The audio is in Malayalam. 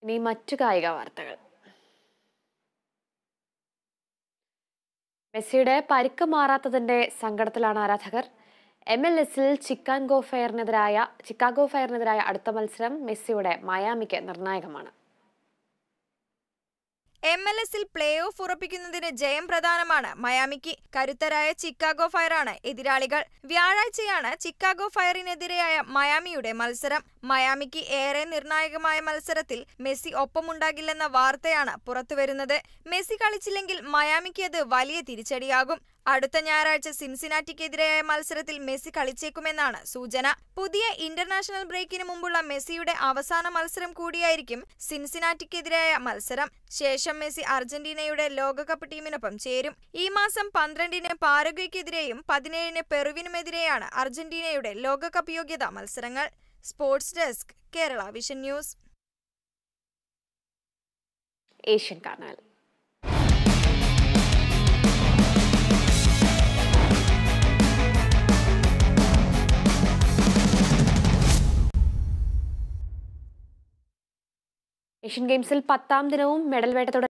ഇനി മറ്റു കായിക വാർത്തകൾ മെസ്സിയുടെ പരിക്ക് മാറാത്തതിന്റെ സങ്കടത്തിലാണ് ആരാധകർ എം എൽ എസിൽ ചിക്കാഗോ ഫയറിനെതിരായ ചിക്കാഗോ ഫയറിനെതിരായ അടുത്ത മത്സരം മെസ്സിയുടെ മയാമിക്ക് നിർണായകമാണ് എം എൽ എസിൽ പ്ലേ ഓഫ് ഉറപ്പിക്കുന്നതിന് ജയം പ്രധാനമാണ് മയാമിക്ക് കരുത്തരായ ചിക്കാഗോ ഫയറാണ് എതിരാളികൾ വ്യാഴാഴ്ചയാണ് ചിക്കാഗോ ഫയറിനെതിരെയായ മയാമിയുടെ മത്സരം മയാമിക്ക് ഏറെ നിർണായകമായ മത്സരത്തിൽ മെസ്സി ഒപ്പമുണ്ടാകില്ലെന്ന വാർത്തയാണ് പുറത്തുവരുന്നത് മെസ്സി കളിച്ചില്ലെങ്കിൽ മയാമിക്ക് അത് വലിയ തിരിച്ചടിയാകും അടുത്ത ഞായറാഴ്ച സിൻസിനാറ്റിക്കെതിരായ മത്സരത്തിൽ മെസ്സി കളിച്ചേക്കുമെന്നാണ് സൂചന പുതിയ ഇന്റർനാഷണൽ ബ്രേക്കിന് മുമ്പുള്ള മെസ്സിയുടെ അവസാന മത്സരം കൂടിയായിരിക്കും സിൻസിനാറ്റിക്കെതിരായ മത്സരം ശേഷം മെസ്സി അർജന്റീനയുടെ ലോകകപ്പ് ടീമിനൊപ്പം ചേരും ഈ മാസം പന്ത്രണ്ടിന് പാരഗ്വയ്ക്കെതിരെയും പതിനേഴിന് പെറുവിനുമെതിരെയാണ് അർജന്റീനയുടെ ലോകകപ്പ് യോഗ്യതാ മത്സരങ്ങൾ sports desk Kerala vision news Asian carnival Asian ഗെയിംസിൽ പത്താം ദിനവും മെഡൽ വേട്ട തുടരുന്നു